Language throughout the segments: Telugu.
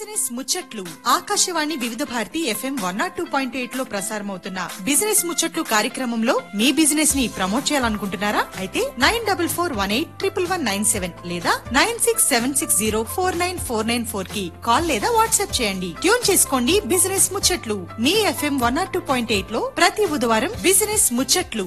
బిజినెస్ ముచ్చట్లు Akashvani Vividh Bharati FM one nought two point eight లో ప్రసారమవుతున్న బిజినెస్ ముచ్చట్లు కార్యక్రమంలో మీ బిజినెస్ ని ప్రమోట్ చేయాలనుకుంటున్నారా అయితే nine double four one eight triple one nine seven లేదా nine six seven six zero four nine four nine four కి కాల్ లేదా వాట్సాప్ చేయండి ట్యూన్ చేసుకోండి బిజినెస్ ముచ్చట్లు మీ FM one nought two point eight లో ప్రతి బుధవారం బిజినెస్ ముచ్చట్లు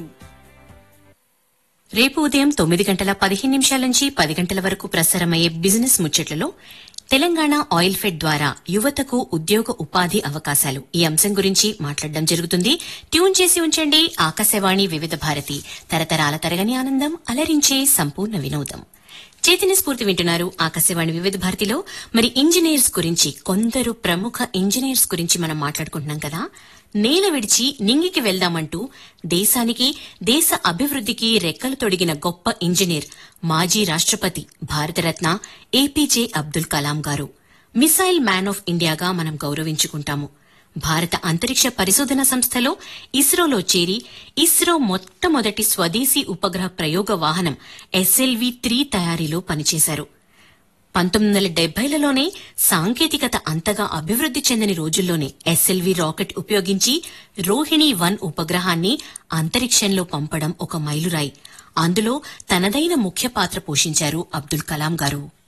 రేపు ఉదయం తొమ్మిది గంటల పదిహేను నిమిషాల నుంచి పది గంటల వరకు ప్రసారమయ్యే బిజినెస్ ముచ్చట్లలో తెలంగాణ ఆయిల్ ఫెడ్ ద్వారా యువతకు ఉద్యోగ ఉపాధి అవకాశాలు ఈ అంశం గురించి మాట్లాడడం జరుగుతుంది ట్యూన్ చేసి ఉంచండి ఆకాశవాణి వివిధ భారతి తరతరాల తరగని ఆనందం అలరించే సంపూర్ణ వినోదం చైతన్య స్ఫూర్తి వింటున్నారు ఆకాశవాణి వివిధ భారతిలో మరి ఇంజనీర్స్ గురించి కొందరు ప్రముఖ ఇంజనీర్స్ గురించి మనం మాట్లాడుకుంటున్నాం కదా నేల విడిచి నింగికి వెళ్దామంటూ దేశానికి దేశ అభివృద్ధికి రెక్కలు తొడిగిన గొప్ప ఇంజనీర్ మాజీ రాష్ట్రపతి భారతరత్న ఏపీజే అబ్దుల్ కలాం గారు మిసైల్ మ్యాన్ ఆఫ్ ఇండియాగా మనం గౌరవించుకుంటాము భారత అంతరిక్ష పరిశోధన సంస్థలో ఇస్రోలో చేరి ఇస్రో మొట్టమొదటి స్వదేశీ ఉపగ్రహ ప్రయోగ వాహనం ఎస్ఎల్వి త్రీ తయారీలో పనిచేశారు పంతొమ్మిది వందల డెబ్బైలలోనే సాంకేతికత అంతగా అభివృద్ది చెందని రోజుల్లోనే ఎస్ఎల్వి రాకెట్ ఉపయోగించి రోహిణి వన్ ఉపగ్రహాన్ని అంతరిక్షంలో పంపడం ఒక మైలురాయి అందులో తనదైన ముఖ్య పాత్ర పోషించారు అబ్దుల్ కలాం గారు